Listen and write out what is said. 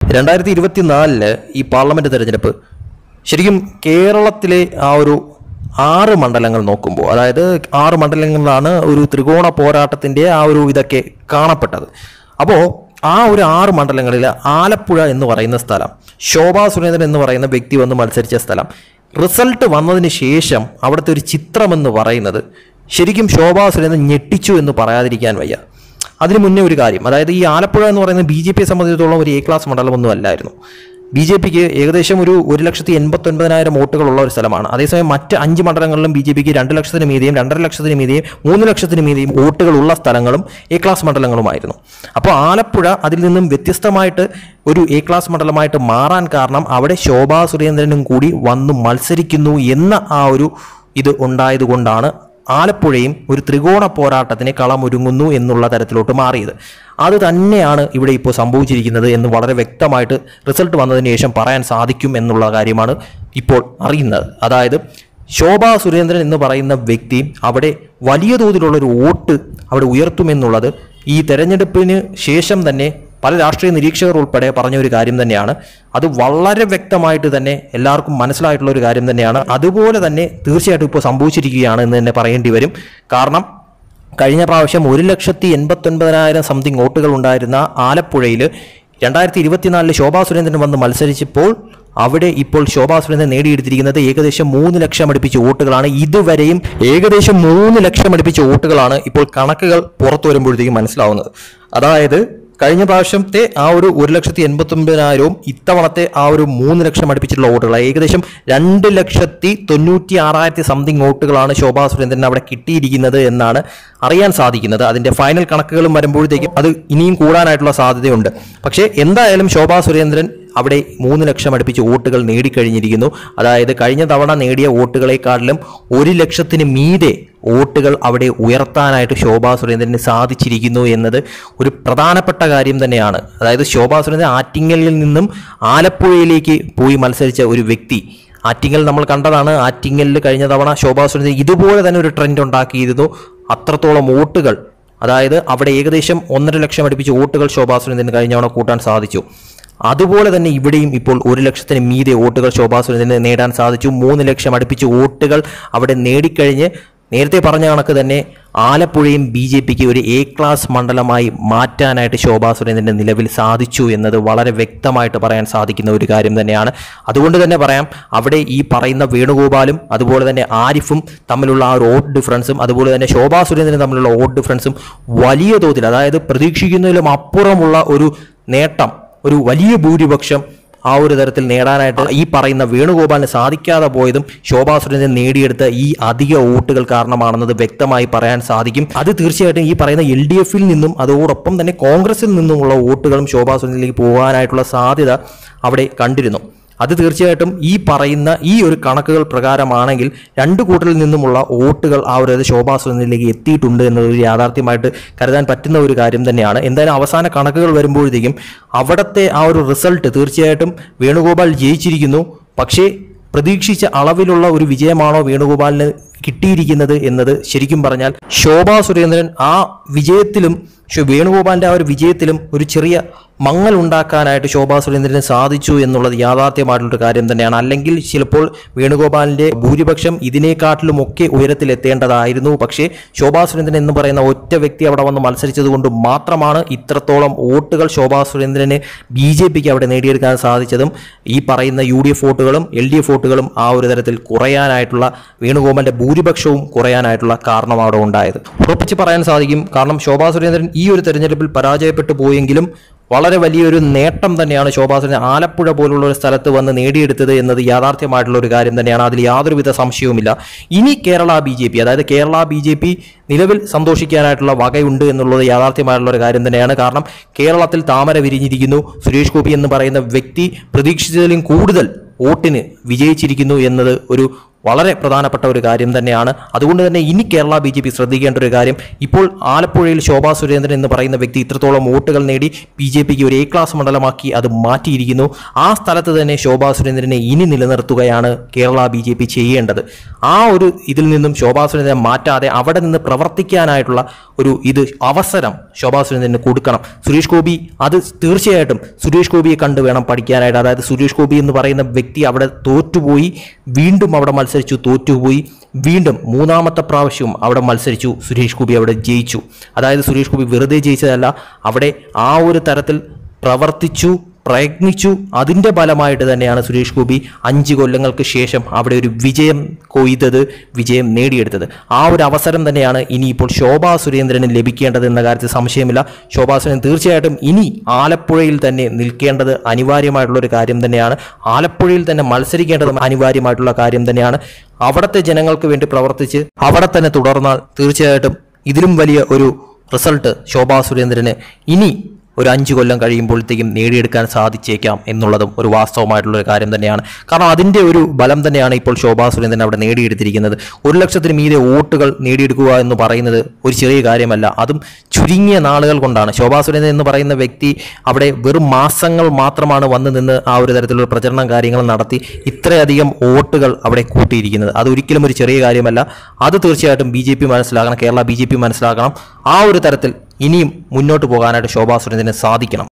രണ്ടായിരത്തി ഇരുപത്തിനാലില് ഈ പാർലമെന്റ് തെരഞ്ഞെടുപ്പ് ശരിക്കും കേരളത്തിലെ ആ ഒരു ആറ് മണ്ഡലങ്ങൾ നോക്കുമ്പോൾ അതായത് ആറ് മണ്ഡലങ്ങളിലാണ് ഒരു ത്രികോണ പോരാട്ടത്തിന്റെ ആ ഒരു ഇതൊക്കെ കാണപ്പെട്ടത് അപ്പോൾ ആ ഒരു ആറ് മണ്ഡലങ്ങളിൽ ആലപ്പുഴ എന്ന് പറയുന്ന സ്ഥലം ശോഭാ സുരേന്ദ്രൻ എന്ന് പറയുന്ന വ്യക്തി വന്ന് മത്സരിച്ച സ്ഥലം റിസൾട്ട് വന്നതിന് ശേഷം അവിടുത്തെ ഒരു ചിത്രം എന്ന് പറയുന്നത് ശരിക്കും ശോഭാ സുരേന്ദ്രൻ ഞെട്ടിച്ചു എന്ന് പറയാതിരിക്കാൻ വയ്യ അതിന് മുന്നേ ഒരു കാര്യം അതായത് ഈ ആലപ്പുഴ എന്ന് പറയുന്നത് ബി ജെ പിയെ സംബന്ധിച്ചിടത്തോളം ഒരു എ ക്ലാസ് മണ്ഡലമൊന്നും അല്ലായിരുന്നു ബി ജെ പിക്ക് ഏകദേശം ഒരു ഒരു ലക്ഷത്തി എൺപത്തി ഒൻപതിനായിരം വോട്ടുകളുള്ള ഒരു സ്ഥലമാണ് അതേസമയം മറ്റ് അഞ്ച് മണ്ഡലങ്ങളിലും ബി ജെ പിക്ക് രണ്ട് ലക്ഷത്തിന് മീതിയും രണ്ടര ലക്ഷത്തിന് മീതിയും മൂന്ന് ലക്ഷത്തിന് മീതിയും വോട്ടുകളുള്ള സ്ഥലങ്ങളും എ ക്ലാസ് മണ്ഡലങ്ങളുമായിരുന്നു അപ്പോൾ ആലപ്പുഴ അതിൽ നിന്നും വ്യത്യസ്തമായിട്ട് ഒരു എ ക്ലാസ് മണ്ഡലമായിട്ട് മാറാൻ കാരണം അവിടെ ശോഭാ സുരേന്ദ്രനും കൂടി വന്ന് മത്സരിക്കുന്നു എന്ന ആ ഒരു ഇത് ഉണ്ടായതുകൊണ്ടാണ് ആലപ്പുഴയും ഒരു ത്രികോണ പോരാട്ടത്തിന് കളമൊരുങ്ങുന്നു എന്നുള്ള തരത്തിലോട്ട് മാറിയത് അത് തന്നെയാണ് ഇവിടെ ഇപ്പോൾ സംഭവിച്ചിരിക്കുന്നത് എന്ന് വളരെ വ്യക്തമായിട്ട് റിസൾട്ട് വന്നതിന് ശേഷം പറയാൻ സാധിക്കും എന്നുള്ള കാര്യമാണ് ഇപ്പോൾ അറിയുന്നത് അതായത് ശോഭാ സുരേന്ദ്രൻ എന്ന് പറയുന്ന വ്യക്തി അവിടെ വലിയ തോതിലുള്ള ഒരു വോട്ട് അവിടെ ഉയർത്തുമെന്നുള്ളത് ഈ തെരഞ്ഞെടുപ്പിന് ശേഷം തന്നെ പല രാഷ്ട്രീയ നിരീക്ഷകർ ഉൾപ്പെടെ പറഞ്ഞ ഒരു കാര്യം തന്നെയാണ് അത് വളരെ വ്യക്തമായിട്ട് തന്നെ എല്ലാവർക്കും മനസ്സിലായിട്ടുള്ള ഒരു കാര്യം തന്നെയാണ് അതുപോലെ തന്നെ തീർച്ചയായിട്ടും ഇപ്പോൾ സംഭവിച്ചിരിക്കുകയാണ് എന്ന് തന്നെ പറയേണ്ടി വരും കാരണം കഴിഞ്ഞ പ്രാവശ്യം ഒരു ലക്ഷത്തി എൺപത്തൊൻപതിനായിരം സംതിങ് വോട്ടുകൾ ഉണ്ടായിരുന്ന ആലപ്പുഴയിൽ രണ്ടായിരത്തി ഇരുപത്തിനാലില് ശോഭാ സുരേന്ദ്രൻ വന്ന് മത്സരിച്ചപ്പോൾ അവിടെ ഇപ്പോൾ ശോഭാ സുരേന്ദ്രൻ നേടിയെടുത്തിരിക്കുന്നത് ഏകദേശം മൂന്ന് ലക്ഷം അടുപ്പിച്ച വോട്ടുകളാണ് ഇതുവരെയും ഏകദേശം മൂന്ന് ലക്ഷം അടുപ്പിച്ച വോട്ടുകളാണ് ഇപ്പോൾ കണക്കുകൾ പുറത്തു വരുമ്പോഴത്തേക്കും മനസ്സിലാവുന്നത് അതായത് കഴിഞ്ഞ പ്രാവശ്യത്തെ ആ ഒരു ഒരു ലക്ഷത്തി എൺപത്തി ഒമ്പതിനായിരവും ഇത്തവണത്തെ ആ ഒരു മൂന്ന് ലക്ഷം അടുപ്പിച്ചിട്ടുള്ള വോട്ടുകൾ ഏകദേശം രണ്ട് ലക്ഷത്തി തൊണ്ണൂറ്റി ആറായിരത്തി സംതിങ് വോട്ടുകളാണ് ശോഭാ സുരേന്ദ്രൻ അവിടെ കിട്ടിയിരിക്കുന്നത് എന്നാണ് അറിയാൻ സാധിക്കുന്നത് അതിന്റെ ഫൈനൽ കണക്കുകളും വരുമ്പോഴത്തേക്കും അത് ഇനിയും കൂടാനായിട്ടുള്ള സാധ്യതയുണ്ട് പക്ഷേ എന്തായാലും ശോഭാ സുരേന്ദ്രൻ അവിടെ മൂന്ന് ലക്ഷം അടുപ്പിച്ച് വോട്ടുകൾ നേടിക്കഴിഞ്ഞിരിക്കുന്നു അതായത് കഴിഞ്ഞ തവണ നേടിയ വോട്ടുകളെക്കാട്ടിലും ഒരു ലക്ഷത്തിന് മീതെ വോട്ടുകൾ അവിടെ ഉയർത്താനായിട്ട് ശോഭാ സുരേന്ദ്രന് സാധിച്ചിരിക്കുന്നു എന്നത് ഒരു പ്രധാനപ്പെട്ട കാര്യം തന്നെയാണ് അതായത് ശോഭാ സുരേന്ദ്രൻ ആറ്റിങ്ങലിൽ നിന്നും ആലപ്പുഴയിലേക്ക് പോയി മത്സരിച്ച ഒരു വ്യക്തി ആറ്റിങ്ങൽ നമ്മൾ കണ്ടതാണ് ആറ്റിങ്ങലിൽ കഴിഞ്ഞ തവണ ശോഭാ സുരേന്ദ്രൻ ഇതുപോലെ തന്നെ ഒരു ട്രെൻഡ് ഉണ്ടാക്കിയിരുന്നു അത്രത്തോളം വോട്ടുകൾ അതായത് അവിടെ ഏകദേശം ഒന്നര ലക്ഷം അടുപ്പിച്ച് വോട്ടുകൾ ശോഭാ സുരേന്ദ്രന് കഴിഞ്ഞ തവണ കൂട്ടാൻ സാധിച്ചു അതുപോലെ തന്നെ ഇവിടെയും ഇപ്പോൾ ഒരു ലക്ഷത്തിന് മീതെ വോട്ടുകൾ ശോഭാ സുരേന്ദ്രന് നേടാൻ സാധിച്ചു മൂന്ന് ലക്ഷം അടുപ്പിച്ച് വോട്ടുകൾ അവിടെ നേടിക്കഴിഞ്ഞ് നേരത്തെ പറഞ്ഞ കണക്ക് തന്നെ ആലപ്പുഴയും ബി ജെ പിക്ക് ഒരു എ ക്ലാസ് മണ്ഡലമായി മാറ്റാനായിട്ട് ശോഭാ സുരേന്ദ്രന്റെ നിലവിൽ സാധിച്ചു എന്നത് വളരെ വ്യക്തമായിട്ട് പറയാൻ സാധിക്കുന്ന ഒരു കാര്യം തന്നെയാണ് അതുകൊണ്ട് തന്നെ പറയാം അവിടെ ഈ പറയുന്ന വേണുഗോപാലും അതുപോലെ തന്നെ ആരിഫും തമ്മിലുള്ള ആ ഒരു വോട്ട് ഡിഫറൻസും അതുപോലെ തന്നെ ശോഭാ സുരേന്ദ്രനും തമ്മിലുള്ള വോട്ട് ഡിഫറൻസും വലിയ തോതിൽ അതായത് പ്രതീക്ഷിക്കുന്നതിലും അപ്പുറമുള്ള ഒരു നേട്ടം ഒരു വലിയ ഭൂരിപക്ഷം ആ ഒരു തരത്തിൽ നേടാനായിട്ട് ഈ പറയുന്ന വേണുഗോപാലിന് സാധിക്കാതെ പോയതും ശോഭാ സുരേന്ദ്രൻ നേടിയെടുത്ത ഈ അധിക വോട്ടുകൾ കാരണമാണെന്നത് വ്യക്തമായി പറയാൻ സാധിക്കും അത് തീർച്ചയായിട്ടും ഈ പറയുന്ന എൽ ഡി എഫിൽ നിന്നും അതോടൊപ്പം തന്നെ കോൺഗ്രസിൽ നിന്നുമുള്ള വോട്ടുകളും ശോഭാ സുരേന്ദ്രനിലേക്ക് പോകാനായിട്ടുള്ള സാധ്യത അവിടെ കണ്ടിരുന്നു അത് തീർച്ചയായിട്ടും ഈ പറയുന്ന ഈ ഒരു കണക്കുകൾ പ്രകാരമാണെങ്കിൽ രണ്ട് കൂട്ടരിൽ നിന്നുമുള്ള വോട്ടുകൾ ആ ഒരു ശോഭാ സുരേന്ദ്രനിലേക്ക് എത്തിയിട്ടുണ്ട് എന്നതൊരു യാഥാർത്ഥ്യമായിട്ട് കരുതാൻ പറ്റുന്ന ഒരു കാര്യം തന്നെയാണ് എന്തായാലും അവസാന കണക്കുകൾ വരുമ്പോഴത്തേക്കും അവിടുത്തെ ആ ഒരു റിസൾട്ട് തീർച്ചയായിട്ടും വേണുഗോപാൽ ജയിച്ചിരിക്കുന്നു പക്ഷേ പ്രതീക്ഷിച്ച അളവിലുള്ള ഒരു വിജയമാണോ വേണുഗോപാലിന് കിട്ടിയിരിക്കുന്നത് എന്നത് ശരിക്കും പറഞ്ഞാൽ ശോഭാ സുരേന്ദ്രൻ ആ വിജയത്തിലും ശോ- വേണുഗോപാലിന്റെ ആ ഒരു വിജയത്തിലും ഒരു ചെറിയ മങ്ങൽ ഉണ്ടാക്കാനായിട്ട് ശോഭാ സുരേന്ദ്രന് സാധിച്ചു എന്നുള്ളത് യാഥാർത്ഥ്യമായിട്ടുള്ള കാര്യം തന്നെയാണ് അല്ലെങ്കിൽ ചിലപ്പോൾ വേണുഗോപാലിന്റെ ഭൂരിപക്ഷം ഇതിനേക്കാട്ടിലും ഒക്കെ ഉയരത്തിലെത്തേണ്ടതായിരുന്നു പക്ഷേ ശോഭാ സുരേന്ദ്രൻ എന്ന് പറയുന്ന ഒറ്റ വ്യക്തി അവിടെ വന്ന് മത്സരിച്ചത് കൊണ്ട് മാത്രമാണ് ഇത്രത്തോളം വോട്ടുകൾ ശോഭാ സുരേന്ദ്രന് ബി ജെ പിക്ക് അവിടെ നേടിയെടുക്കാൻ സാധിച്ചതും ഈ പറയുന്ന യു ഡി എഫ് വോട്ടുകളും എൽ ഡി എഫ് വോട്ടുകളും ആ ഒരു തരത്തിൽ കുറയാനായിട്ടുള്ള വേണുഗോപാലിന്റെ ഭൂരിപക്ഷവും കുറയാനായിട്ടുള്ള കാരണം അവിടെ ഉണ്ടായത് ഉറപ്പിച്ച് പറയാൻ സാധിക്കും കാരണം ശോഭാ സുരേന്ദ്രൻ ഈ ഒരു തെരഞ്ഞെടുപ്പിൽ പരാജയപ്പെട്ടു പോയെങ്കിലും വളരെ വലിയൊരു നേട്ടം തന്നെയാണ് ശോഭാ സുരേന്ദ്രൻ ആലപ്പുഴ പോലുള്ള ഒരു സ്ഥലത്ത് വന്ന് നേടിയെടുത്തത് എന്നത് യാഥാർത്ഥ്യമായിട്ടുള്ള ഒരു കാര്യം തന്നെയാണ് അതിൽ യാതൊരുവിധ സംശയവുമില്ല ഇനി കേരള ബി ജെ പി അതായത് കേരള ബി ജെ പി നിലവിൽ സന്തോഷിക്കാനായിട്ടുള്ള വകയുണ്ട് എന്നുള്ളത് യാഥാർത്ഥ്യമായിട്ടുള്ള ഒരു കാര്യം തന്നെയാണ് കാരണം കേരളത്തിൽ താമര വിരിഞ്ഞിരിക്കുന്നു സുരേഷ് ഗോപി എന്ന് പറയുന്ന വ്യക്തി പ്രതീക്ഷിച്ചതിലും കൂടുതൽ വോട്ടിന് വിജയിച്ചിരിക്കുന്നു എന്നത് ഒരു വളരെ പ്രധാനപ്പെട്ട ഒരു കാര്യം തന്നെയാണ് അതുകൊണ്ട് തന്നെ ഇനി കേരള ബി ജെ പി ശ്രദ്ധിക്കേണ്ട ഒരു കാര്യം ഇപ്പോൾ ആലപ്പുഴയിൽ ശോഭാ സുരേന്ദ്രൻ എന്ന് പറയുന്ന വ്യക്തി ഇത്രത്തോളം വോട്ടുകൾ നേടി ബി ജെ പിക്ക് ഒരു എ ക്ലാസ് മണ്ഡലമാക്കി അത് മാറ്റിയിരിക്കുന്നു ആ സ്ഥലത്ത് തന്നെ ശോഭാ സുരേന്ദ്രനെ ഇനി നിലനിർത്തുകയാണ് കേരള ബി ജെ പി ചെയ്യേണ്ടത് ആ ഒരു ഇതിൽ നിന്നും ശോഭാ സുരേന്ദ്രനെ മാറ്റാതെ അവിടെ നിന്ന് പ്രവർത്തിക്കാനായിട്ടുള്ള ഒരു ഇത് അവസരം ശോഭാ സുരേന്ദ്രന് കൊടുക്കണം സുരേഷ് ഗോപി അത് തീർച്ചയായിട്ടും സുരേഷ് ഗോപിയെ കണ്ട് വേണം പഠിക്കാനായിട്ട് അതായത് സുരേഷ് ഗോപി എന്ന് പറയുന്ന വ്യക്തി അവിടെ തോറ്റുപോയി വീണ്ടും അവിടെ മത്സരിച്ചു തോറ്റുപോയി വീണ്ടും മൂന്നാമത്തെ പ്രാവശ്യവും അവിടെ മത്സരിച്ചു സുരേഷ് ഗോപി അവിടെ ജയിച്ചു അതായത് സുരേഷ് ഗോപി വെറുതെ ജയിച്ചതല്ല അവിടെ ആ ഒരു തരത്തിൽ പ്രവർത്തിച്ചു പ്രയത്നിച്ചു അതിൻ്റെ ഫലമായിട്ട് തന്നെയാണ് സുരേഷ് ഗോപി അഞ്ച് കൊല്ലങ്ങൾക്ക് ശേഷം അവിടെ ഒരു വിജയം കൊയ്തത് വിജയം നേടിയെടുത്തത് ആ ഒരു അവസരം തന്നെയാണ് ഇനിയിപ്പോൾ ശോഭാ സുരേന്ദ്രന് ലഭിക്കേണ്ടത് എന്ന കാര്യത്തിൽ സംശയമില്ല ശോഭാ സുരേന്ദ്രൻ തീർച്ചയായിട്ടും ഇനി ആലപ്പുഴയിൽ തന്നെ നിൽക്കേണ്ടത് അനിവാര്യമായിട്ടുള്ള ഒരു കാര്യം തന്നെയാണ് ആലപ്പുഴയിൽ തന്നെ മത്സരിക്കേണ്ടത് അനിവാര്യമായിട്ടുള്ള കാര്യം തന്നെയാണ് അവിടുത്തെ ജനങ്ങൾക്ക് വേണ്ടി പ്രവർത്തിച്ച് അവിടെ തന്നെ തുടർന്നാൽ തീർച്ചയായിട്ടും ഇതിലും വലിയ ഒരു റിസൾട്ട് ശോഭാ സുരേന്ദ്രന് ഇനി ഒരു അഞ്ച് കൊല്ലം കഴിയുമ്പോഴത്തേക്കും നേടിയെടുക്കാൻ സാധിച്ചേക്കാം എന്നുള്ളതും ഒരു വാസ്തവമായിട്ടുള്ള ഒരു കാര്യം തന്നെയാണ് കാരണം അതിൻ്റെ ഒരു ബലം തന്നെയാണ് ഇപ്പോൾ ശോഭാ സുരേന്ദ്രൻ അവിടെ നേടിയെടുത്തിരിക്കുന്നത് ഒരു ലക്ഷത്തിന് മീതെ വോട്ടുകൾ നേടിയെടുക്കുക എന്ന് പറയുന്നത് ഒരു ചെറിയ കാര്യമല്ല അതും ചുരുങ്ങിയ നാളുകൾ കൊണ്ടാണ് ശോഭാ സുരേന്ദ്രൻ എന്ന് പറയുന്ന വ്യക്തി അവിടെ വെറും മാസങ്ങൾ മാത്രമാണ് വന്ന് നിന്ന് ആ ഒരു തരത്തിലുള്ള പ്രചരണം കാര്യങ്ങൾ നടത്തി ഇത്രയധികം വോട്ടുകൾ അവിടെ കൂട്ടിയിരിക്കുന്നത് അത് ഒരിക്കലും ഒരു ചെറിയ കാര്യമല്ല അത് തീർച്ചയായിട്ടും ബി ജെ പി മനസ്സിലാക്കണം കേരള ബി ജെ പി മനസ്സിലാക്കണം ആ ഒരു തരത്തിൽ ഇനിയും മുന്നോട്ട് പോകാനായിട്ട് ശോഭാ സുരേന്ദ്രന് സാധിക്കണം